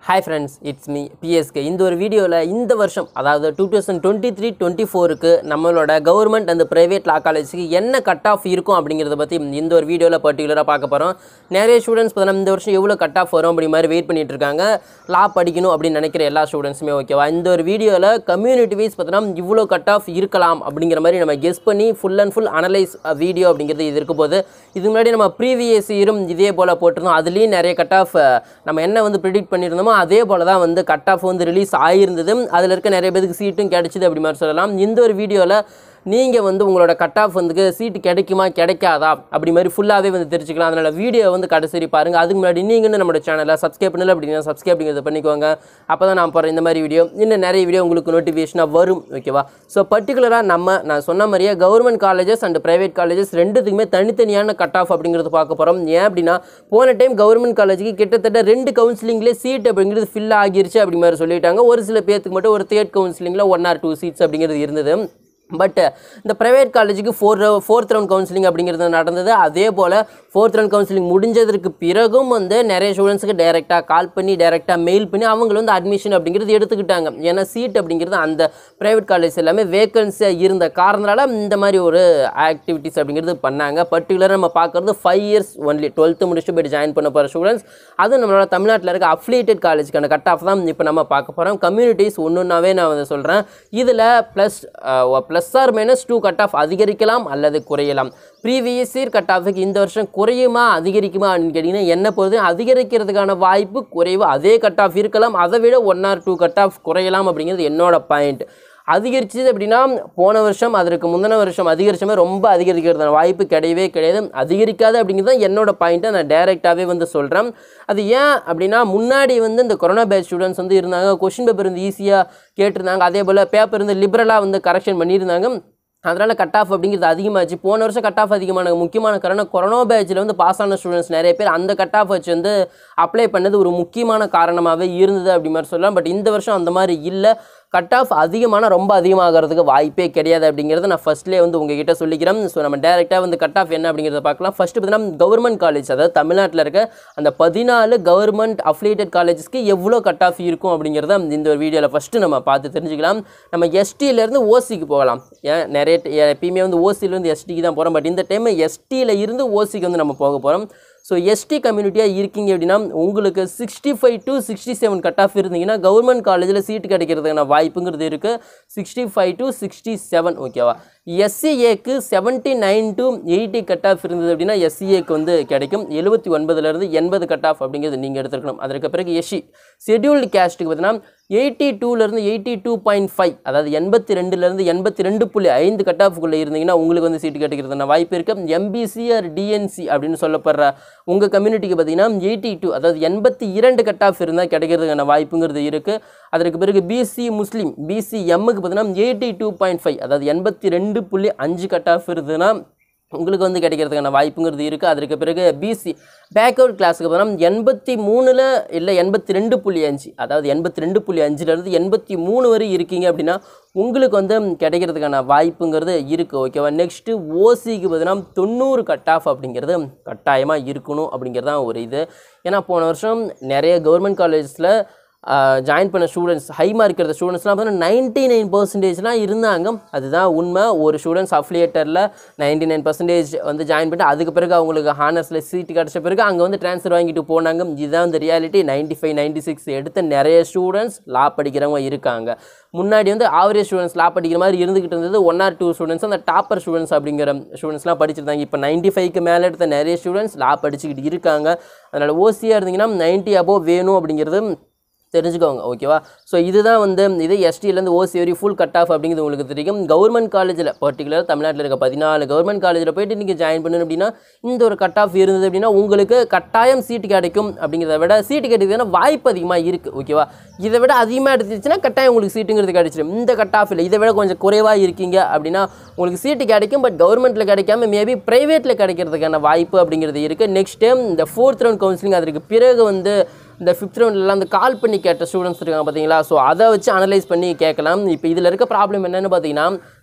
hi friends it's me BSK இந்த ஒரு வீடியோவில் இந்த வருஷம் அதாவது two thousand twenty three twenty ஃபோருக்கு நம்மளோட கவர்மெண்ட் அந்த ப்ரைவேட் லா காலேஜுக்கு என்ன கட் ஆஃப் இருக்கும் அப்படிங்கிறத பற்றி இந்த ஒரு வீடியோவில் பர்டிகுலராக பார்க்க போகிறோம் நிறைய ஸ்டூடெண்ட்ஸ் பார்த்தீங்கன்னா இந்த வருஷம் எவ்வளோ கட் ஆஃப் வரும் அப்படி மாதிரி வெயிட் பண்ணிட்டு இருக்காங்க லா படிக்கணும் அப்படின்னு நினைக்கிற எல்லா ஸ்டூடெண்ட்ஸுமே ஓகேவா இந்த ஒரு வீடியோவில் கம்யூனிட்டி வைஸ் பார்த்தீங்கன்னா இவ்வளோ கட் ஆஃப் இருக்கலாம் அப்படிங்கிற மாதிரி நம்ம கெஸ் பண்ணி full and full analyse video அப்படிங்கிறது இது இருக்க போது இதுக்கு முன்னாடி நம்ம ப்ரீவியஸ் இயரும் இதே போல் போட்டிருந்தோம் அதுலேயும் நிறைய கட் ஆஃப் நம்ம என்ன வந்து ப்ரிடிக்ட் பண்ணியிருந்தோமோ அதே போல் தான் வந்து கட் ஆஃப் வந்து ரிலீஸ் ஆகியிருந்தது அதில் இருக்க நிறைய பேருக்கு சீட்டும் கிடைச்சிது அப்படி மாதிரி சொல்லலாம் இந்த ஒரு வீடியோவில் நீங்கள் வந்து உங்களோட கட் ஆஃப் வந்து சீட்டு கிடைக்குமா கிடைக்காதா அப்படி மாதிரி ஃபுல்லாகவே வந்து தெரிஞ்சுக்கலாம் அதனால் வீடியோ வந்து கடைசி பாருங்கள் அதுக்கு முன்னாடி நீங்கள் இன்னும் நம்மளோட சேனலை சப்ஸ்கிரைப் பண்ணல அப்படின்னா சப்ஸ்கிரைப் அப்படிங்கிறத பண்ணிக்கோங்க அப்போ தான் நான் போகிறேன் இந்த மாதிரி வீடியோ இன்னும் நிறைய வீடியோ உங்களுக்கு நோட்டிஃபிகேஷனாக வரும் ஓகேவா ஸோ பர்டிகுலராக நம்ம நான் சொன்ன மாதிரியே government colleges and private colleges ரெண்டுத்துக்குமே தனித்தனியான கட் ஆஃப் அப்படிங்கிறது பார்க்க போகிறோம் ஏன் அப்படின்னா போன டைம் கவர்மெண்ட் காலேஜுக்கு கிட்டத்தட்ட ரெண்டு கவுன்சிலிங்லேயே சீட் அப்படிங்கிறது ஃபில் ஆகிருச்சு அப்படி மாதிரி சொல்லிட்டாங்க ஒரு சில பேர்த்துக்கு மட்டும் ஒரு தேர்ட் கவுன்சிலிங்கில் ஒன் ஆர் டூ சீட்ஸ் அப்படிங்கிறது இருந்தது பட் இந்த ப்ரைவேட் காலேஜுக்கு ஃபோர் ஃபோர்த் ரவுண்ட் கவுன்சிலிங் அப்படிங்கிறது நடந்தது அதே போல் ஃபோர்த் ரவுண்ட் கவுன்சிலிங் முடிஞ்சதற்கு பிறகும் வந்து நிறைய ஸ்டூடெண்ட்ஸுக்கு டைரெக்டாக கால் பண்ணி டைரெக்டாக மெயில் பண்ணி அவங்களும் வந்து அட்மிஷன் அப்படிங்கிறது எடுத்துக்கிட்டாங்க ஏன்னா சீட் அப்படிங்கிறது அந்த ப்ரைவேட் காலேஜ் எல்லாமே வேக்கன்சியாக இருந்த காரணத்தால் இந்த மாதிரி ஒரு ஆக்டிவிட்டிஸ் அப்படிங்கிறது பண்ணாங்க பர்டிகுலராக நம்ம பார்க்குறது ஃபைவ் இயர்ஸ் ஒன்லி டுவெல்த்து முடிச்சுட்டு போய்ட்டு ஜாயின் பண்ண போகிற ஸ்டூடெண்ட்ஸ் அதுவும் நம்மளோட தமிழ்நாட்டில் இருக்க அஃப்லியேட்டட் காலேஜுக்கான கட் ஆஃப் தான் இப்போ நம்ம பார்க்க போகிறோம் கம்யூனிட்டிஸ் ஒன்று ஒன்றாவே நான் வந்து சொல்கிறேன் இதில் plus plus or minus two cut off அதிகரிக்கலாம் அல்லது குறையலாம் ப்ரீவியஸ் இயர் கட் ஆஃபுக்கு இந்த வருஷம் குறையுமா அதிகரிக்குமா அப்படின்னு கேட்டிங்கன்னா என்ன பொறுத்து அதிகரிக்கிறதுக்கான வாய்ப்பு குறைவு அதே கட் ஆஃப் இருக்கலாம் அதை விட one or two cut off குறையலாம் அப்படிங்கிறது என்னோட பாயிண்ட் அதிகரிச்சது அப்படின்னா போன வருஷம் அதற்கு முந்தின வருஷம் அதிகரிச்சமே ரொம்ப அதிகரிக்கிறதான வாய்ப்பு கிடையவே கிடையாது அதிகரிக்காது அப்படிங்கிறது தான் என்னோட பாயிண்ட்டை நான் டைரெக்டாகவே வந்து சொல்கிறேன் அது ஏன் அப்படின்னா முன்னாடி வந்து இந்த கொரோனா பேட்ச் ஸ்டூடெண்ட்ஸ் வந்து இருந்தாங்க கொஷின் பேப்பர் வந்து ஈஸியாக கேட்டிருந்தாங்க அதே போல் பேப்பர் வந்து லிபரலாக வந்து கரெக்ஷன் பண்ணியிருந்தாங்க அதனால் கட் ஆஃப் அப்படிங்கிறது அதிகமாச்சு போன வருஷம் கட் ஆஃப் அதிகமான முக்கியமான காரணம் கொரோனா பேட்சில் வந்து பாஸ் ஆன ஸ்டூடெண்ட்ஸ் நிறைய பேர் அந்த கட் ஆஃப் வச்சு வந்து அப்ளை பண்ணது ஒரு முக்கியமான காரணமாகவே இருந்தது அப்படி மாதிரி சொல்லலாம் பட் இந்த வருஷம் அந்த மாதிரி இல்லை கட் ஆஃப் அதிகமான ரொம்ப அதிகமாகிறதுக்கு வாய்ப்பே கிடையாது அப்படிங்கிறத நான் ஃபஸ்ட்லேயே வந்து உங்ககிட்ட சொல்லிக்கிறேன் ஸோ நம்ம டேரெக்டாக வந்து கட் ஆஃப் என்ன அப்படிங்கிறத பார்க்கலாம் ஃபஸ்ட்டு பார்த்தீங்கன்னா கவர்மெண்ட் காலேஜ் அதாவது தமிழ்நாட்டில் இருக்க அந்த பதினாலு கவர்மெண்ட் அஃபிலியேட்டட் காலேஜஸ்க்கு எவ்வளோ கட் ஆஃப் இருக்கும் அப்படிங்கிறத இந்த ஒரு வீடியோவில் ஃபஸ்ட்டு நம்ம பார்த்து தெரிஞ்சுக்கலாம் நம்ம எஸ்டியிலேருந்து ஓசிக்கு போகலாம் ஏன் நிறைய எப்பயுமே வந்து ஓசியிலேருந்து எஸ்டிக்கு தான் போகிறோம் பட் இந்த டைம் எஸ்டியில் இருந்து ஓசிக்கு வந்து நம்ம போக போகிறோம் ஸோ எஸ்டி கம்யூனிட்டியாக இருக்கீங்க அப்படின்னா உங்களுக்கு sixty five to sixty seven cut off இருந்தீங்கன்னா கவர்மெண்ட் காலேஜில் சீட்டு கிடைக்கிறதுக்கான வாய்ப்புங்கிறது இருக்குது sixty five to sixty seven ஓகேவா எஸ்சிஏக்கு seventy nine to eighty cut off இருந்தது அப்படின்னா எஸ்சிஏக்கு வந்து கிடைக்கும் எழுபத்தி ஒன்பதுலேருந்து எண்பது கட் ஆஃப் அப்படிங்கிறது நீங்கள் எடுத்துருக்கணும் அதற்கு பிறகு எஸ்சி ஷெட்யூல்டு கேஸ்ட்டுக்கு பார்த்தீங்கன்னா எயிட்டி டூலேருந்து எயிட்டி டூ பாயிண்ட் ஃபைவ் அதாவது எண்பத்தி ரெண்டுலேருந்து எண்பத்தி ரெண்டு புள்ளி ஐந்து கட் ஆஃப்குள்ளே இருந்தீங்கன்னா உங்களுக்கு வந்து சீட்டு கிடைக்கிறதுன வாய்ப்பு இருக்குது எம்பிசி ஆர் டிஎன்சி அப்படின்னு சொல்லப்படுற உங்கள் கம்யூனிட்டிக்கு பார்த்தீங்கன்னா எயிட்டி டூ அதாவது எண்பத்தி இரண்டு கட் ஆஃப் இருந்தால் கிடைக்கிறதுக்கான வாய்ப்புங்கிறது இருக்குது அதற்கு பிறகு பிசி முஸ்லீம் பிசி எம்முக்கு பார்த்தீங்கன்னா எயிட்டி டூ பாயிண்ட் ஃபைவ் அதாவது எண்பத்தி ரெண்டு புள்ளி அஞ்சு கட் ஆஃப் இருந்ததுன்னா உங்களுக்கு வந்து கிடைக்கிறதுக்கான வாய்ப்புங்கிறது இருக்குது அதற்கு பிறகு பிசி பேக்அவுட் கிளாஸுக்கு பார்த்தோம்னா எண்பத்தி மூணில் இல்லை எண்பத்தி ரெண்டு புள்ளி அஞ்சு அதாவது எண்பத்தி ரெண்டு புள்ளி அஞ்சுலேருந்து எண்பத்தி மூணு வரை இருக்கீங்க அப்படின்னா உங்களுக்கு வந்து கிடைக்கிறதுக்கான வாய்ப்புங்கிறது இருக்குது ஓகேவா நெக்ஸ்ட்டு ஓசிக்கு பார்த்தீங்கன்னா தொண்ணூறு கட் ஆஃப் அப்படிங்கிறது கட்டாயமாக இருக்கணும் அப்படிங்கிறது தான் ஒரு இது ஏன்னா போன வருஷம் நிறைய கவர்மெண்ட் காலேஜஸில் ஜாயின் பண்ண ஸ்டூடெண்ட்ஸ் ஹை மார்க் எடுத்த ஸ்டூடெண்ட்ஸ்லாம் பார்த்தீங்கன்னா நைன்ட்டி நைன் பர்சன்டேஜ்லாம் இருந்தாங்க அதுதான் உண்மை ஒரு ஸ்டூடெண்ட்ஸ் அஃப்லியேட்டரில் நைன்ட்டி நைன் பர்சன்டேஜ் வந்து ஜாயின் பண்ணிட்டு அதுக்கு பிறகு அவங்களுக்கு ஹானர்ஸில் சீட் கிடச்ச பிறகு அங்கே வந்து ட்ரான்ஸ்ஃபர் வாங்கிட்டு போனாங்க இதுதான் இந்த reality ninety five ninety six எடுத்த நிறைய ஸ்டூடெண்ட்ஸ் லா படிக்கிறவங்க இருக்காங்க முன்னாடி வந்து ஆவரேஜ் ஸ்டூடெண்ட்ஸ் லா படிக்கிற மாதிரி இருந்துகிட்டு இருந்தது ஒன் ஆர் டூ ஸ்டூடெண்ட்ஸ் அந்த டாப்பர் ஸ்டூடெண்ட்ஸ் அப்படிங்கிற ஸ்டூடெண்ட்ஸ்லாம் படிச்சிருந்தாங்க இப்போ நைன்ட்டி ஃபைவ்க்கு மேலே எடுத்த நிறைய ஸ்டூடெண்ட்ஸ் லா படிச்சுக்கிட்டு இருக்காங்க அதனால் ஓசியாக இருந்தீங்கன்னா நைன்ட்டி அபோவ் வேணும் அப்படிங்கிறது தெரிஞ்சுக்கோங்க ஓகேவா ஸோ இதுதான் வந்து இது எஸ்டியிலேருந்து ஓசி வரி ஃபுல் கட் ஆஃப் அப்படிங்கிறது உங்களுக்கு தெரியும் கவர்மெண்ட் காலேஜில் பர்டிகுலர் தமிழ்நாட்டில் இருக்க பதினாலு கவர்மெண்ட் காலேஜில் போயிட்டு நீங்கள் ஜாயின் பண்ணணும் அப்படின்னா இந்த ஒரு கட் ஆஃப் இருந்தது அப்படின்னா உங்களுக்கு கட்டாயம் சீட்டு கிடைக்கும் அப்படிங்கிறத விட சீட்டு கிடைக்கிறதுனா வாய்ப்பு அதிகமாக இருக்குது ஓகேவா இதை விட அதிகமாக எடுத்துச்சுன்னா கட்டாயம் உங்களுக்கு சீட்டுங்கிறது கிடைச்சிடும் இந்த கட் ஆஃப் இல்லை இதை விட கொஞ்சம் குறைவாக இருக்கீங்க அப்படின்னா உங்களுக்கு சீட்டு கிடைக்கும் பட் கவர்மெண்ட்டில் கிடைக்காம மேபி ப்ரைவேட்டில் கிடைக்கிறதுக்கான வாய்ப்பு அப்படிங்கிறது இருக்குது நெக்ஸ்ட் டைம் இந்த ஃபோர்த் ரவுண்ட் கவுன்சிலிங் அதற்கு பிறகு வந்து இந்த ஃபிஃப்த் ரவுண்ட்லாம் அந்த கால் பண்ணி கேட்ட ஸ்டூடெண்ட்ஸ் இருக்காங்க பார்த்தீங்களா ஸோ அதை வச்சு அனலைஸ் பண்ணி கேட்கலாம் இப்போ இதில் இருக்க ப்ராப்ளம் என்னென்னு பார்த்தீங்கன்னா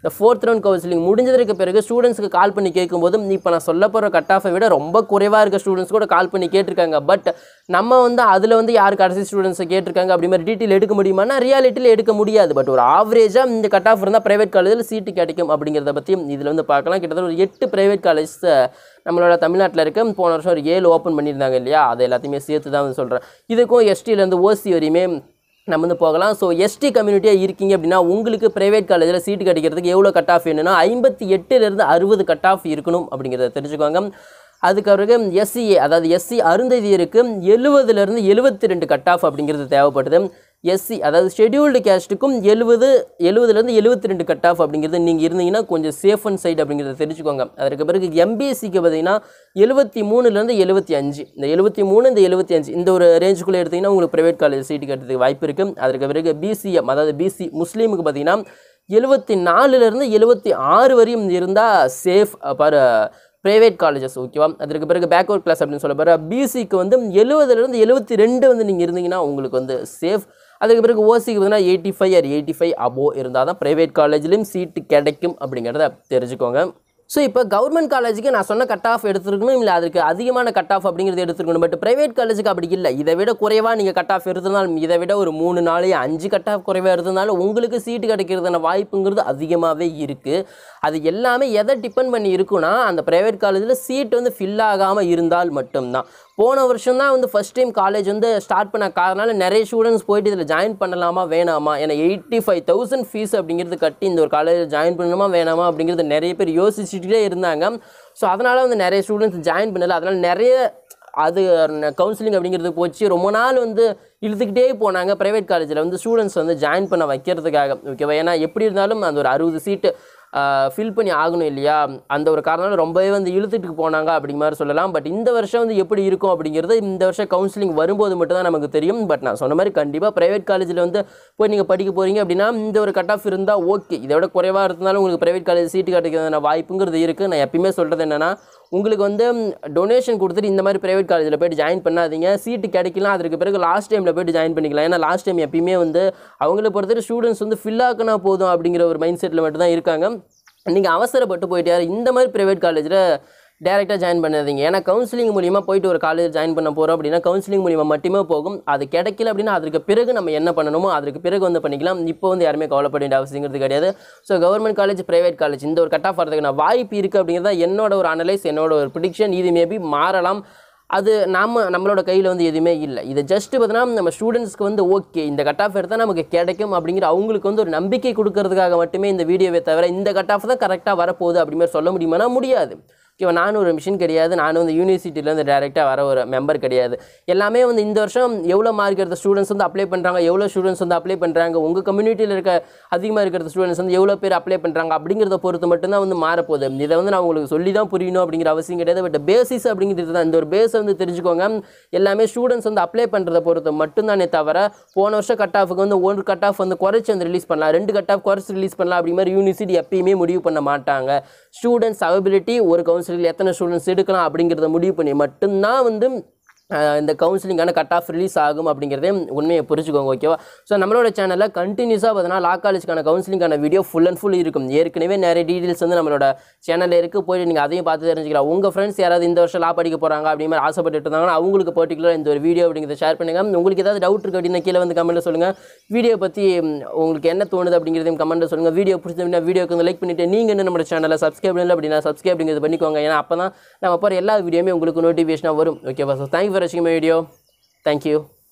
இந்த ஃபோர்த் ரவுண்ட் கவுன்சிலிங் முடிஞ்சதுக்கு பிறகு ஸ்டூடெண்ட்ஸ்க்கு கால் பண்ணி கேட்கும்போது இப்போ நான் சொல்ல போகிற கட் ஆஃபை விட ரொம்ப குறைவாக இருக்க ஸ்டூடெண்ட்ஸ் கூட கால் பண்ணி கேட்டிருக்காங்க பட் நம்ம வந்து அதில் வந்து யார் கடைசி ஸ்டூடெண்ட்ஸை கேட்டிருக்காங்க அப்படி மாதிரி டீட்டெயில் எடுக்க முடியுமானா ரியாலிட்டியில் எடுக்க முடியாது பட் ஒரு ஆவரேஜாக இந்த கட் ஆஃப் இருந்தால் ப்ரைவேட் காலேஜில் சீட்டு கிடைக்கும் அப்படிங்கிறத பற்றி இதில் வந்து பார்க்கலாம் கிட்டத்தட்ட ஒரு எட்டு ப்ரைவேட் காலேஜ் நம்மளோட தமிழ்நாட்டில் இருக்க போன வருஷம் ஒரு ஏழு ஓப்பன் பண்ணியிருந்தாங்க இல்லையா அது எல்லாத்தையுமே சேர்த்து தான் வந்து சொல்கிறேன் இதுக்கும் எஸ்டியிலேருந்து ஓசி வரையுமே நம்ம வந்து போகலாம் ஸோ எஸ்டி கம்யூனிட்டியாக இருக்கீங்க அப்படின்னா உங்களுக்கு ப்ரைவேட் காலேஜில் சீட்டு கிடைக்கிறதுக்கு எவ்வளோ கட் ஆஃப் வேணும்னா ஐம்பத்தி எட்டுலேருந்து அறுபது கட் ஆஃப் இருக்கணும் அப்படிங்கிறத தெரிஞ்சுக்கோங்க அதுக்கு பிறகு எஸ்சிஏ அதாவது எஸ்சி அருந்ததியருக்கு எழுபதுலேருந்து எழுபத்தி ரெண்டு கட் ஆஃப் அப்படிங்கிறது தேவைப்படுது எஸ்சி அதாவது ஷெட்யூல்டு கேஸ்ட்டுக்கும் எழுபது எழுபதுலேருந்து எழுபத்தி ரெண்டு கட் ஆஃப் அப்படிங்கிறது நீங்கள் இருந்தீங்கன்னா கொஞ்சம் சேஃப் அண்ட் சைடு அப்படிங்கிறத தெரிஞ்சுக்கோங்க அதற்கு பிறகு எம்பிஎஸ்சிக்கு பார்த்தீங்கன்னா எழுபத்தி மூணுலேருந்து எழுபத்தி அஞ்சு இந்த எழுபத்தி மூணு இந்த எழுபத்தி அஞ்சு இந்த ஒரு ரேஞ்சுக்குள்ளே எடுத்தீங்கன்னா உங்களுக்கு ப்ரைவேட் காலேஜ் சீட்டு கிடைக்கிறதுக்கு வாய்ப்பு இருக்குது அதற்கு பிறகு பிசிஎம் அதாவது பிசி முஸ்லீமுக்கு பார்த்தீங்கன்னா எழுபத்தி நாலுலேருந்து எழுபத்தி ஆறு வரையும் இருந்தால் சேஃப் பாரு ப்ரைவேட் காலேஜஸ் ஓகேவா அதற்கு பிறகு பேக்வர்ட் கிளாஸ் அப்படின்னு சொல்ல போகிற பிசிக்கு வந்து எழுபதுலேருந்து எழுபத்தி ரெண்டு வந்து நீங்கள் இருந்தீங்கன்னா உங்களுக்கு வந்து சேஃப் அதுக்கு பிறகு ஓசிக்கு பார்த்தீங்கன்னா eighty five or eighty five above இருந்தால் தான் ப்ரைவேட் காலேஜ்லேயும் சீட்டு கிடைக்கும் அப்படிங்கிறத தெரிஞ்சுக்கோங்க ஸோ இப்போ கவர்மெண்ட் காலேஜுக்கு நான் சொன்ன கட் ஆஃப் எடுத்துருக்கணும் இல்லை அதுக்கு அதிகமான கட் ஆஃப் அப்படிங்கிறது எடுத்துருக்கணும் பட் ப்ரைவேட் காலேஜுக்கு அப்படி இல்லை இதை விட குறைவாக நீங்கள் கட் ஆஃப் எடுத்திருந்தாலும் இதை விட ஒரு மூணு நாலு அஞ்சு கட் ஆஃப் குறைவாக இருந்தாலும் உங்களுக்கு சீட்டு கிடைக்கிறதான வாய்ப்புங்கிறது அதிகமாகவே இருக்குது அது எல்லாமே எதை டிபெண்ட் பண்ணி இருக்குன்னா அந்த ப்ரைவேட் காலேஜில் சீட் வந்து ஃபில் ஆகாமல் இருந்தால் மட்டும்தான் போன வருஷம் தான் வந்து ஃபஸ்ட் டைம் காலேஜ் வந்து ஸ்டார்ட் பண்ண காரணால நிறைய ஸ்டூடெண்ட்ஸ் போயிட்டு இதில் ஜாயின் பண்ணலாமா வேணாமா ஏன்னா எயிட்டி ஃபைவ் தௌசண்ட் ஃபீஸ் அப்படிங்கிறது கட்டி இந்த ஒரு காலேஜில் ஜாயின் பண்ணணுமா வேணாமா அப்படிங்கிறது நிறைய பேர் யோசிச்சுட்டே இருந்தாங்க ஸோ அதனால் வந்து நிறைய ஸ்டூடெண்ட்ஸ் ஜாயின் பண்ணல அதனால் நிறைய அது கவுன்சிலிங் அப்படிங்கிறது போச்சு ரொம்ப நாள் வந்து இழுத்துக்கிட்டே போனாங்க ப்ரைவேட் காலேஜில் வந்து ஸ்டூடெண்ட்ஸ் வந்து ஜாயின் பண்ண வைக்கிறதுக்காக ஓகேவா ஏன்னா எப்படி இருந்தாலும் அந்த ஒரு அறுபது சீட்டு ஃபில் பண்ணி ஆகணும் இல்லையா அந்த ஒரு காரணம் ரொம்பவே வந்து இழுத்துட்டு போனாங்க அப்படிங்கிற மாதிரி சொல்லலாம் பட் இந்த வருஷம் வந்து எப்படி இருக்கும் அப்படிங்கிறது இந்த வருஷம் கவுன்சிலிங் வரும்போது மட்டும் தான் நமக்கு தெரியும் பட் நான் சொன்ன மாதிரி கண்டிப்பாக ப்ரைவேட் காலேஜில் வந்து போய் நீங்கள் படிக்க போகிறீங்க அப்படின்னா இந்த ஒரு கட் ஆஃப் இருந்தால் ஓகே இதை விட குறைவாக இருந்தாலும் உங்களுக்கு ப்ரைவேட் காலேஜ் சீட்டு கிடைக்கிறதான வாய்ப்புங்கிறது இருக்குது நான் எப்பயுமே சொல்கிறது என்னென்னா உங்களுக்கு வந்து டொனேஷன் கொடுத்துட்டு இந்த மாதிரி ப்ரைவேட் காலேஜில் போய்ட்டு ஜாயின் பண்ணாதீங்க சீட்டு கிடைக்கலாம் அதற்கு பிறகு லாஸ்ட் டைமில் போய்ட்டு ஜாயின் பண்ணிக்கலாம் ஏன்னா லாஸ்ட் டைம் எப்பயுமே வந்து அவங்கள பொறுத்தவரை ஸ்டூடெண்ட்ஸ் வந்து ஃபில் ஆக்கினா போதும் அப்படிங்கிற ஒரு மைண்ட் செட்டில் மட்டும் தான் இருக்காங்க நீங்கள் அவசரப்பட்டு போயிட்டு யார் இந்த மாதிரி ப்ரைவேட் காலேஜில் டேரெக்டாக ஜாயின் பண்ணாதீங்க ஏன்னா கவுன்சிலிங் மூலிமா போயிட்டு ஒரு காலேஜ் ஜாயின் பண்ண போகிறோம் அப்படின்னா கவுன்சிலிங் மூலிமா மட்டுமே போகும் அது கிடைக்கல அப்படின்னா அதுக்கு பிறகு நம்ம என்ன பண்ணணுமோ அதுக்கு பிறகு வந்து பண்ணிக்கலாம் இப்போ வந்து யாருமே கவலைப்பட வேண்டிய அவசியங்கிறது கிடையாது so government college private college இந்த ஒரு கட் ஆஃப் வரதுக்கான வாய்ப்பு இருக்குது அப்படிங்கிறத என்னோட ஒரு அனலைஸ் என்னோட ஒரு ப்ரிடிக்ஷன் இது மேபி மாறலாம் அது நம்ம நம்மளோட கையில் வந்து எதுவுமே இல்லை இது ஜஸ்ட் பார்த்தீங்கன்னா நம்ம ஸ்டூடெண்ட்ஸ்க்கு வந்து ஓகே இந்த கட் ஆஃப் எடுத்தால் நமக்கு கிடைக்கும் அப்படிங்கிற அவங்களுக்கு வந்து ஒரு நம்பிக்கை கொடுக்கறதுக்காக மட்டுமே இந்த வீடியோவை தவிர இந்த கட் ஆஃப் தான் கரெக்டாக வரப்போகுது அப்படி மாதிரி சொல்ல முடியுமானா முடியாது ஓகேவா நானும் ஒரு மிஷின் கிடையாது நானும் வந்து யூனிவர்சிட்டியிலேருந்து டேரெக்டாக வர ஒரு மெம்பர் கிடையாது எல்லாமே வந்து இந்த வருஷம் எவ்வளோ மார்க் எடுத்த ஸ்டூடெண்ட்ஸ் வந்து அப்ளை பண்ணுறாங்க எவ்வளோ ஸ்டூடெண்ட்ஸ் வந்து அப்ளை பண்ணுறாங்க உங்கள் கம்யூனிட்டியில் இருக்க அதிகமாக இருக்கிற ஸ்டூடெண்ட்ஸ் வந்து எவ்வளோ பேர் அப்ளை பண்ணுறாங்க அப்படிங்கிறத பொறுத்து மட்டும்தான் வந்து மாறப்போகுது இதை வந்து நான் உங்களுக்கு சொல்லி தான் புரியணும் அப்படிங்கிற அவசியம் கிடையாது பட் பேசிஸ் அப்படிங்கிறது தான் இந்த ஒரு பேஸை வந்து தெரிஞ்சுக்கோங்க எல்லாமே ஸ்டூடெண்ட்ஸ் வந்து அப்ளை பண்ணுறத பொறுத்து மட்டும்தானே தவிர போன வருஷம் கட் ஆஃபுக்கு வந்து ஒரு கட் ஆஃப் வந்து குறைச்சி வந்து ரிலீஸ் பண்ணலாம் ரெண்டு கட் ஆஃப் குறைச்சி ரிலீஸ் பண்ணலாம் அப்படி மாதிரி யூனிவர்சிட்டி எப்பயுமே முடிவு பண்ண மாட்டாங்க ஸ்டூடெண்ட்ஸ் அவைபிலிட்டி ஒரு கவுன்சிலில் எத்தனை ஸ்டூடெண்ட்ஸ் எடுக்கலாம் அப்படிங்கிறத முடிவு பண்ணி மட்டும்தான் வந்து அஹ், இந்த கவுன்சிலிங்கான கட் ஆஃப் ரிலீஸ் ஆகும் அப்படிங்கிறதே உண்மையை புரிஞ்சுக்கோங்க ஓகேவா ஸோ நம்மளோட சேனலில் கண்டினியூஸாக பார்த்தீங்கன்னா லா காலேஜ்க்கான கவுன்சிலிங்கான வீடியோ ஃபுல் அண்ட் ஃபுல் இருக்கும் ஏற்கனவே நிறைய டீட்டெயில்ஸ் வந்து நம்மளோட சேனலில் இருக்குது போயிட்டு நீங்கள் அதையும் பார்த்து தெரிஞ்சுக்கலாம் உங்கள் ஃப்ரெண்ட்ஸ் யாராவது இந்த வருஷம் லா படிக்க போகிறாங்க அப்படி மாதிரி ஆசைப்பட்டு இருந்தாங்கன்னா அவங்களுக்கு பர்டிகுலர் இந்த ஒரு வீடியோ அப்படிங்கிறத ஷேர் பண்ணுங்கள் உங்களுக்கு ஏதாவது டவுட் இருக்குது அப்படின்னா கீழே வந்து கமெண்ட்டில் சொல்லுங்கள் வீடியோ பற்றி ம், உங்களுக்கு என்ன தோணுது அப்படிங்கிறதையும் கமெண்ட்டில் சொல்லுங்கள் வீடியோ பிடிச்சதுன்னா வீடியோக்கு வந்து லைக் பண்ணிவிட்டு நீங்கள் இன்னும் நம்ம சேனலை சப்ஸ்கிரைப் பண்ணல அப்படின்னா சப்ஸ்கிரைப் அப்படிங்கிறது பண்ணிக்கோங்க ஏன்னா அப்போ தான் நம்ம போகிற எல்லா வீடியோமே உங்களுக்கு நோட்டிஃபிகேஷனாக வரும் ஓகேவா ஸோ தேங்க்யூ ஃபார் வாட்சிங் மை வீடியோ தேங்க்யூ